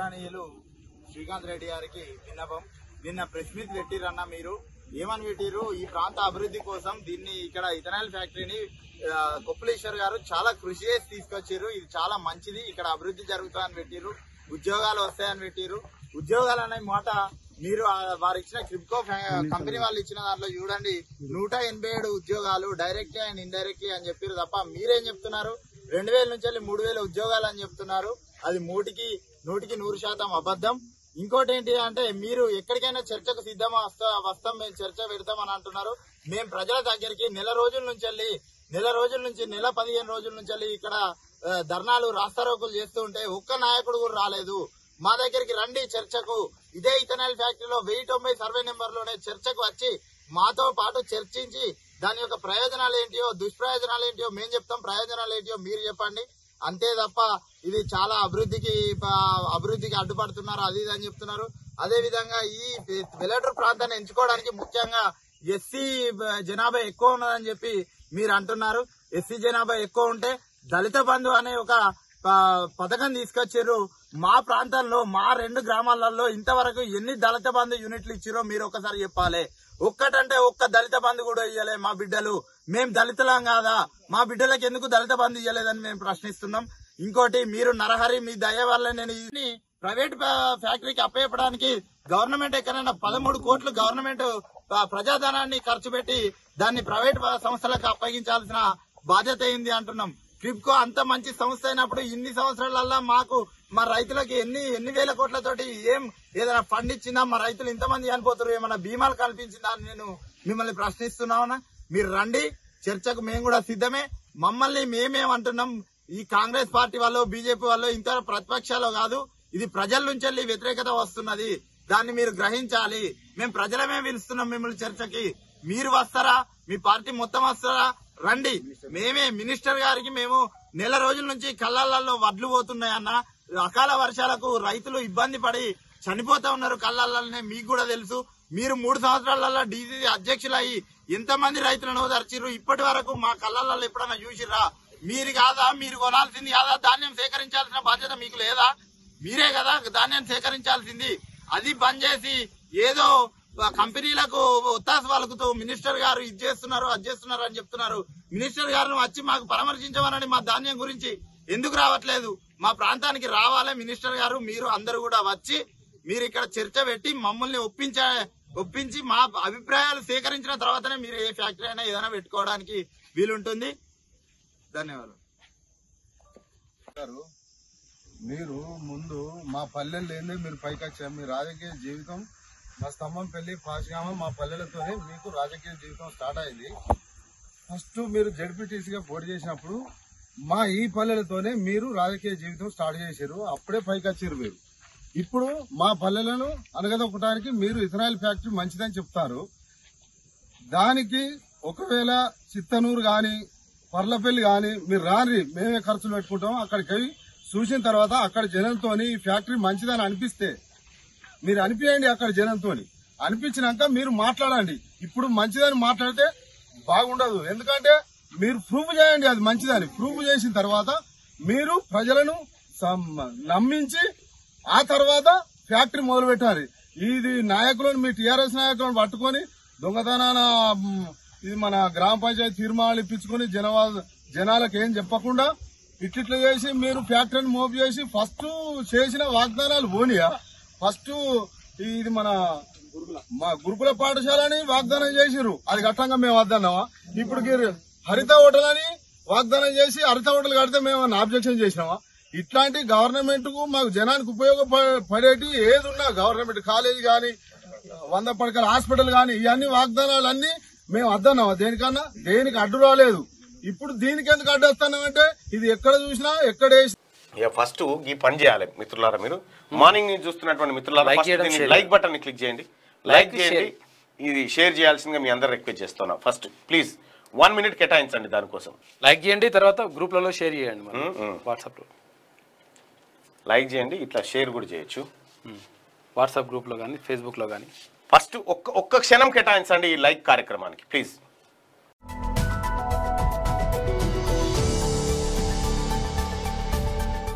గౌరవనీయులు శ్రీకాంత్ రెడ్డి గారికి విన్నపం నిన్న ప్రెస్ మీట్ పెట్టిరన్న మీరు ఏమని పెట్టిరు ఈ ప్రాంత అభివృద్ధి కోసం దీన్ని ఇక్కడ ఇథనాల్ ఫ్యాక్టరీని ఆ, కొప్పులేశ్వర్ గారు చాలా కృషి చేసి తీసుకొచ్చారు ఇది చాలా మంచిది ఇక్కడ అభివృద్ధి జరుగుతుందని పెట్టిరు ఉద్యోగాలు వస్తాయని పెట్టిరు ఉద్యోగాలు అనే మాట మీరు ఆ వారు ఇచ్చిన క్రిప్కో ఫ్యా- కంపెనీ వాళ్ళు ఇచ్చిన దాంట్లో చూడండి నూట ఎనభై ఏడు ఉద్యోగాలు డైరెక్ట్ అండ్ ఇండైరెక్ట్ అని చెప్పారు తప్ప మీరేం చెప్తున్నారు రెండు వేల నుంచి వెళ్ళి మూడు వేల ఉద్యోగాలు అని చెప్తున్నారు అది మూటికి నూటికి నూరు శాతం అబద్ధం ఇంకోటి ఏంటి అంటే మీరు ఎక్కడికైనా చర్చకు సిద్ధమా వస్తా వస్తాం మేము చర్చ పెడతామని అంటున్నారు మేము ప్రజల దగ్గరికి నెల రోజుల నుంచి వెళ్ళి నెల రోజుల నుంచి నెల పదిహేను రోజుల నుంచి వెళ్ళి ఇక్కడ ఆ, ధర్నాలు రాస్తారోకులు చేస్తూ ఉంటే ఒక్క నాయకుడు కూడా రాలేదు మా దగ్గరికి రండి చర్చకు ఇదే ఇథనాల్ ఫ్యాక్టరీలో వెయ్యి తొంభై సర్వే నెంబర్ లోనే చర్చకు వచ్చి మాతో పాటు చర్చించి దాని యొక్క ప్రయోజనాలు ఏంటియో దుష్ప్రయోజనాలు ఏంటియో మేము చెప్తాం ప్రయోజనాలు ఏంటియో మీరు చెప్పండి అంతే తప్ప ఇది చాలా అభివృద్ధికి ఆ, అభివృద్ధికి అడ్డుపడుతున్నారు అది ఇది అని చెప్తున్నారు అదే విధంగా ఈ వెల్లటూరు ప్రాంతాన్ని ఎంచుకోవడానికి ముఖ్యంగా ఎస్సీ జనాభా ఎక్కువ ఉన్నదని చెప్పి మీరు అంటున్నారు ఎస్సీ జనాభా ఎక్కువ ఉంటే దళిత బంధు అనే ఒక ప- పథకం తీసుకొచ్చారు మా ప్రాంతంలో మా రెండు గ్రామాలలో ఇంతవరకు ఎన్ని దళిత బంధు యూనిట్లు ఇచ్చారో మీరు ఒకసారి చెప్పాలి ఒక్కటంటే ఒక్క దళిత బంధు కూడా ఇయ్యలే మా బిడ్డలు మేం దళితులం కాదా మా బిడ్డలకు ఎందుకు దళిత బంధు ఇయ్యలేదని మేము ప్రశ్నిస్తున్నాం ఇంకోటి మీరు నరహరి మీ దయ వల్ల నేను ఇది ప్రైవేట్ ఫ్యా- ఫ్యాక్టరీకి అప్పయపడానికి గవర్నమెంట్ ఎక్కడైనా పదమూడు కోట్లు గవర్నమెంట్ ఆ, ప్రజాధనాన్ని ఖర్చు పెట్టి దాన్ని ప్రైవేట్ సంస్థలకు అప్పగించాల్సిన బాధ్యత ఏంది అంటున్నాం క్రిప్కో అంత మంచి సంస్థ అయినప్పుడు ఇన్ని సంవత్సరాలల్లా మాకు మా రైతులకి ఎన్ని ఎన్ని వేల కోట్లతోటి ఏం ఏదైనా ఫండ్ ఇచ్చిందా మా రైతులు ఇంతమంది చనిపోతారు ఏమైనా బీమాలు కల్పించిందా అని నేను మిమ్మల్ని ప్రశ్నిస్తున్నామన్నా మీరు రండి చర్చకు మేము కూడా సిద్ధమే మమ్మల్ని మేమేమంటున్నాం ఈ కాంగ్రెస్ పార్టీ వాళ్ళు బీజేపీ వాళ్ళు ఇంత ప్రతిపక్షాలు కాదు ఇది ప్రజల నుంచి వెళ్ళి వ్యతిరేకత వస్తున్నది దాన్ని మీరు గ్రహించాలి మేము ప్రజలమే పిలుస్తున్నాం మిమ్మల్ని చర్చకి మీరు వస్తారా మీ పార్టీ మొత్తం వస్తారా రండి మేమే మినిస్టర్ గారికి మేము నెల రోజుల నుంచి కళ్ళల్లో వడ్లు పోతున్నాయన్న అకాల వర్షాలకు రైతులు ఇబ్బంది పడి చనిపోతా ఉన్నారు కళ్ళల్లోనే మీకు కూడా తెలుసు మీరు మూడు సంవత్సరాలలో డీసీసీ అధ్యక్షులు అయ్యి ఎంతమంది రైతులను ఓదార్చిర్రు ఇప్పటి వరకు మా కళ్ళల్లో ఎప్పుడైనా చూసిర్రా మీరు కాదా మీరు కొనాల్సింది కాదా ధాన్యం సేకరించాల్సిన బాధ్యత మీకు లేదా మీరే కదా ధాన్యం సేకరించాల్సింది అది బంద్ చేసి ఏదో ఆ కంపెనీలకు ఒత్తాస పలుకుతూ మినిస్టర్ గారు ఇది చేస్తున్నారు అది చేస్తున్నారు అని చెప్తున్నారు మినిస్టర్ గారు వచ్చి మాకు పరామర్శించమనండి మా ధాన్యం గురించి ఎందుకు రావట్లేదు మా ప్రాంతానికి రావాలి మినిస్టర్ గారు మీరు అందరూ కూడా వచ్చి మీరు ఇక్కడ చర్చ పెట్టి మమ్మల్ని ఒప్పించ ఒప్పించి మా అభిప్రాయాలు సేకరించిన తర్వాతనే మీరు ఏ ఫ్యాక్టరీ అయినా ఏదైనా పెట్టుకోవడానికి వీలుంటుంది ధన్యవాదాలు గారు మీరు ముందు మా పల్లెలు లేని మీరు పైకి వచ్చారు మీ రాజకీయ జీవితం మా స్తంభం పెళ్లి పాశగామ మా పల్లెలతోనే మీకు రాజకీయ జీవితం స్టార్ట్ అయింది ఫస్ట్ మీరు జడ్పీటీసీగా పోటీ చేసినప్పుడు మా ఈ పల్లెలతోనే మీరు రాజకీయ జీవితం స్టార్ట్ చేశారు అప్పుడే పైకి వచ్చారు మీరు ఇప్పుడు మా పల్లెలను అనగదొక్కడానికి మీరు ఇథనాయిల్ ఫ్యాక్టరీ మంచిదని చెప్తారు దానికి ఒకవేళ చిత్తనూరు గాని పర్లపల్లి గాని మీరు రాని మేమే ఖర్చులు పెట్టుకుంటాం అక్కడికి పోయి చూసిన తర్వాత అక్కడ జనంతోని ఈ ఫ్యాక్టరీ మంచిదని అనిపిస్తే మీరు అనిపించండి అక్కడ జనంతోని అనిపించినాక మీరు మాట్లాడండి ఇప్పుడు మంచిదని మాట్లాడితే బాగుండదు ఎందుకంటే మీరు ప్రూవ్ చేయండి అది మంచిదని ప్రూవ్ చేసిన తర్వాత మీరు ప్రజలను సమ్- నమ్మించి ఆ తర్వాత ఫ్యాక్టరీ మొదలు పెట్టాలి ఇది నాయకులను మీ టీఆర్ఎస్ నాయకులను పట్టుకొని దొంగతనాన మ్, ఇది మన గ్రామ పంచాయతీ తీర్మానాలు ఇప్పించుకొని జనవా జనాలకు ఏం చెప్పకుండా ఇట్లిట్లా చేసి మీరు ఫ్యాక్టరీని మోపు చేసి ఫస్ట్ చేసిన వాగ్దానాలు పోనీయా ఫస్ట్ ఇది మన మా గురుకుల పాఠశాలని వాగ్దానం చేసిర్రు అది కట్టంగా మేము వద్దన్నామా ఇప్పుడు గిర్- హరిత హోటల్ అని వాగ్దానం చేసి హరిత హోటల్ కడితే మేము ఆబ్జెక్షన్ చేసినామా ఇట్లాంటి గవర్నమెంట్ కు మాకు జనానికి ఉపయోగపడేటి ఏది ఉన్నా గవర్నమెంట్ కాలేజ్ గాని వంద పడకల హాస్పిటల్ గాని ఇవన్నీ వాగ్దానాలన్నీ మేము వద్దన్నామా దేనికన్నా దేనికి అడ్డు రాలేదు ఇప్పుడు దీనికి ఎందుకు అడ్డు వస్తున్నామంటే ఇది ఎక్కడ చూసినా ఎక్కడ వేసినా ఇక ఫస్ట్ ఈ పని చేయాలి మిత్రులారా మీరు మార్నింగ్ నుంచి చూస్తున్నటువంటి మిత్రులారా Like ఫస్ట్ చేయడం, దీన్ని share లైక్ బటన్ ని క్లిక్ చేయండి లైక్ Like, చేయండి ఇది షేర్ చేయాల్సిందిగా మీ అందరు రిక్వెస్ట్ చేస్తున్నా ఫస్ట్ ప్లీజ్ వన్ మినిట్ కేటాయించండి దానికోసం లైక్ చేయండి తర్వాత గ్రూప్లలో షేర్ చేయండి మనం మ్మ్, మ్మ్. వాట్సాప్లో లైక్ చేయండి ఇట్లా షేర్ కూడా చేయొచ్చు వాట్సాప్ గ్రూప్లో కానీ ఫేస్బుక్లో కానీ ఫస్ట్ ఒక్క ఒక్క క్షణం కేటాయించండి ఈ లైక్ కార్యక్రమానికి ప్లీజ్